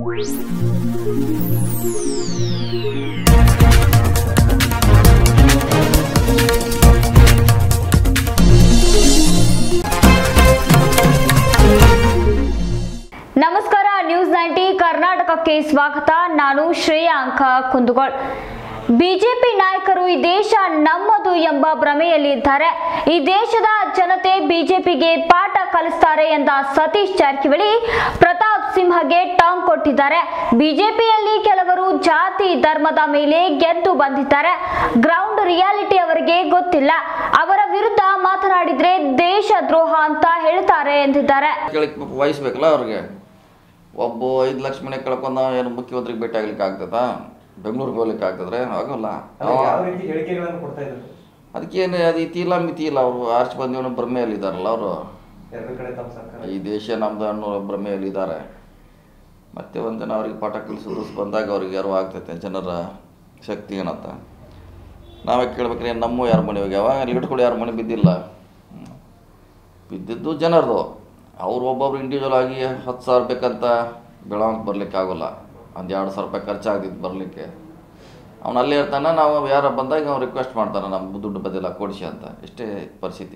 ನಮಸ್ಕಾರ news ninety ಕರ್ನಾಟಕಕ್ಕೆ ಸ್ವಾಗತ ನಾನು ಶ್ರೇಯಾಂಕ ಕುಂದಗೋಳ್ ಬಿಜೆಪಿ ನಾಯಕರು ಈ ದೇಶ ನಮ್ಮದು ಎಂಬ ಭ್ರಮೆಯಲ್ಲಿದ್ದಾರೆ ಈ ದೇಶದ ಜನತೆ ಬಿಜೆಪಿಗೆ ಪಾಠ ಕಲಿಸ್ತಾರೆ ಎಂದ ಸತೀಶ್ ಜಾರಕಿಹೊಳಿ ಪ್ರತಾಪ್ ಸಿಂಹಗೆ ಟಾಂಗ್ ಕೊಟ್ಟಿದ್ದಾರೆ ಬಿಜೆಪಿಯಲ್ಲಿ ಕೆಲವರು ಜಾತಿ ಧರ್ಮದ ಮೇಲೆ ಗೆದ್ದು ಬಂದಿದ್ದಾರೆ ಗ್ರೌಂಡ್ ರಿಯಾಲಿಟಿ ಅವರಿಗೆ ಗೊತ್ತಿಲ್ಲ ಅವರ ವಿರುದ್ಧ ಮಾತನಾಡಿದ್ರೆ ದೇಶ ದ್ರೋಹ ಅಂತ ಹೇಳ್ತಾರೆ ಎಂದಿದ್ದಾರೆ ಕೇಳಕ್ ವಹಿಸ್ಬೇಕಲ್ಲ ಅವ್ರಿಗೆ ಒಬ್ಬ ಐದು ಲಕ್ಷ ಮನೆ ಕಳ್ಕೊಂಡ ಏನು ಮುಖ್ಯಮಂತ್ರಿಗೆ ಭೇಟಿ ಆಗ್ಲಿಕ್ಕೆ ಆಗ್ತದಾ ಬೆಂಗಳೂರಿಗೆ ಹೋಗ್ಲಿಕ್ಕೆ ಆಗ್ತದ್ರೆ ಆಗೋಲ್ಲ ಅಲ್ಲ, ಯಾವ ರೀತಿ ಹೇಳಿಕೆಗಳನ್ನು ಕೊಡ್ತಾ ಇದ್ರು ಅದಕ್ಕೇನು ಅದು ಇತಿ ಇಲ್ಲ ಮಿತಿ ಇಲ್ಲ ಅವರು ಆರ್ಚ್ ಬಂದಿವನ ಭ್ರಮೆಯಲ್ಲಿ ಇದ್ದಾರಲ್ಲ ಅವರು ಎರಡು ಕಡೆ ತಮ್ಮ ಸರ್ಕಾರ ಈ ದೇಶ ನಮ್ದು ಅನ್ನೋ ಭ್ರಮೆಯಲ್ಲಿ ಇದ್ದಾರೆ ಮತ್ತೆ ಒಂದಿನ ಅವ್ರಿಗೆ ಪಾಠ ಕಲಿಸೋದು ಬಂದಾಗ ಅವ್ರಿಗೆ ಅರಿವು ಆಗ್ತೈತೆ ಜನರ ಶಕ್ತಿ ಏನಂತ ನಾವೇ ಕೇಳ್ಬೇಕ್ರಿ ಏನ್ ನಮ್ಮ ಯಾರ ಮನೆ ಹೋಗ್ಯಾವ ಅಲ್ಲಿ ಇಟ್ಕೊಂಡು ಯಾರ ಮನೆ ಬಿದ್ದಿಲ್ಲ ಹ್ಮ್. ಬಿದ್ದಿದ್ದು ಜನರದು ಅವ್ರು ಒಬ್ಬೊಬ್ರು ಇಂಡಿವಿಜುವಲ್ ಆಗಿ ಹತ್ತು ಸಾವಿರ ಬೇಕಂತ ಬೆಳವಂಗೆ ಬರ್ಲಿಕ್ಕೆ ಆಗೋಲ್ಲ ಒಂದು ಎರಡು ಸಾವಿರ ರೂಪಾಯಿ ಖರ್ಚಾಗ್ತಿತ್ತು ಬರಲಿಕ್ಕೆ ಅವ್ನು ಅಲ್ಲೇ ಇರ್ತಾನೆ ನಾವು ಯಾರು ಬಂದಾಗ ಅವ್ನು ರಿಕ್ವೆಸ್ಟ್ ಮಾಡ್ತಾನೆ ನಮ್ಮ ದುಡ್ಡು ಬದಿಲ್ಲ ಕೊಡಿಸಿ ಅಂತ ಇಷ್ಟೇ ಪರಿಸ್ಥಿತಿ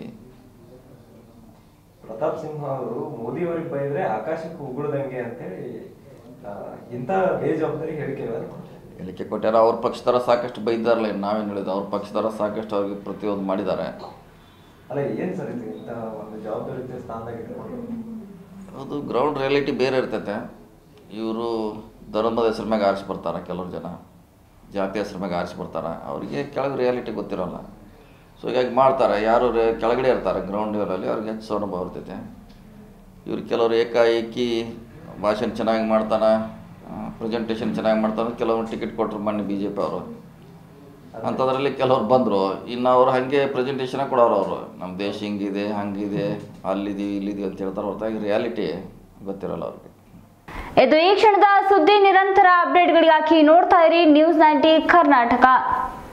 ಪ್ರತಾಪ್ ಸಿಂಹ ಅವರು ಮೋದಿ ಅವರಿಗೆ ಬೈದ್ರೆ ಆಕಾಶಕ್ಕೆ ಉಗುಳದಂಗೆ ಅಂತೇಳಿ ಆ, ಇಂಥ ಬೇಜವಾಬ್ದಾರಿ ಹೇಳಿಕೆಗಳನ್ನು ಕೊಡ್ತಾರೆ ಹೇಳಿಕೆ ಕೊಟ್ಟಾರ ಅವ್ರ ಪಕ್ಷದರ ಸಾಕಷ್ಟು ಬೈದಾರಲ್ಲ ಇನ್ನು ನಾವೇನು ಹೇಳಿದ್ದು ಅವ್ರ ಪಕ್ಷದರ ಸಾಕಷ್ಟು ಅವ್ರಿಗೆ ಪ್ರತಿಯೊಂದು ಮಾಡಿದ್ದಾರೆ ಅಲ್ಲ ಏನ್ ಸರ್ ಇದು ಇಂಥ ಒಂದು ಜವಾಬ್ದಾರಿ ಸ್ಥಾನದಾಗ ಇಟ್ಕೊಂಡು ಅದು ಗ್ರೌಂಡ್ ರಿಯಾಲಿಟಿ ಬೇರೆ ಇರ್ತೈತೆ ಇವರು ಧರ್ಮದ ಹೆಸ್ರ ಮ್ಯಾಗ ಆರಿಸಿ ಬರ್ತಾರೆ ಕೆಲವ್ರು ಜನ ಜಾತಿ ಹೆಸ್ರ ಮ್ಯಾಗ ಆರಿಸಿ ಬರ್ತಾರೆ ಅವರಿಗೆ ಕೆಳಗೆ ರಿಯಾಲಿಟಿ ಗೊತ್ತಿರೋಲ್ಲ ಸೊ ಹೀಗಾಗಿ ಮಾಡ್ತಾರೆ ಯಾರು ರೇ- ಕೆಳಗಡೆ ಇರ್ತಾರೆ ಗ್ರೌಂಡ್ ಲೆವೆಲಲ್ಲಿ ಅವ್ರಿಗೆ ಹೆಚ್ಚು ಅನುಭವ ಇರ್ತೈತೆ ಇವ್ರು ಕೆಲವರು ಏಕಾಏಕಿ ಭಾಷಣ ಚೆನ್ನಾಗಿ ಮಾಡ್ತಾನೆ ಪ್ರೆಸೆಂಟೇಷನ್ ಚೆನ್ನಾಗಿ ಮಾಡ್ತಾನೆ ಕೆಲವರು ಟಿಕೆಟ್ ಕೊಟ್ಟರು ಮೊನ್ನೆ ಬಿ ಜೆ ಪಿ ಅವರು ಅಂಥದ್ರಲ್ಲಿ ಕೆಲವ್ರು ಬಂದರು ಇನ್ನು ಅವ್ರು ಹಾಗೆ ಪ್ರೆಸೆಂಟೇಷನ್ ಕೊಡೋರು ಅವರು ನಮ್ಮ ದೇಶ ಹಿಂಗಿದೆ ಹಂಗಿದೆ ಅಲ್ಲಿದ್ದೀವಿ ಇಲ್ಲಿದ್ದೀವಿ ಅಂತ ಹೇಳ್ತಾರೆ ಹೊರತಾಗಿ ರಿಯಾಲಿಟಿ ಗೊತ್ತಿರಲ್ಲ ಅವ್ರಿಗೆ ಇದು ಈ ಕ್ಷಣದ ಸುದ್ದಿ ನಿರಂತರ ಅಪ್ಡೇಟ್ಗಳಿಗಾಗಿ ನೋಡ್ತಾ ಇರಿ ನ್ಯೂಸ್ ನೈಂಟಿ ಕರ್ನಾಟಕ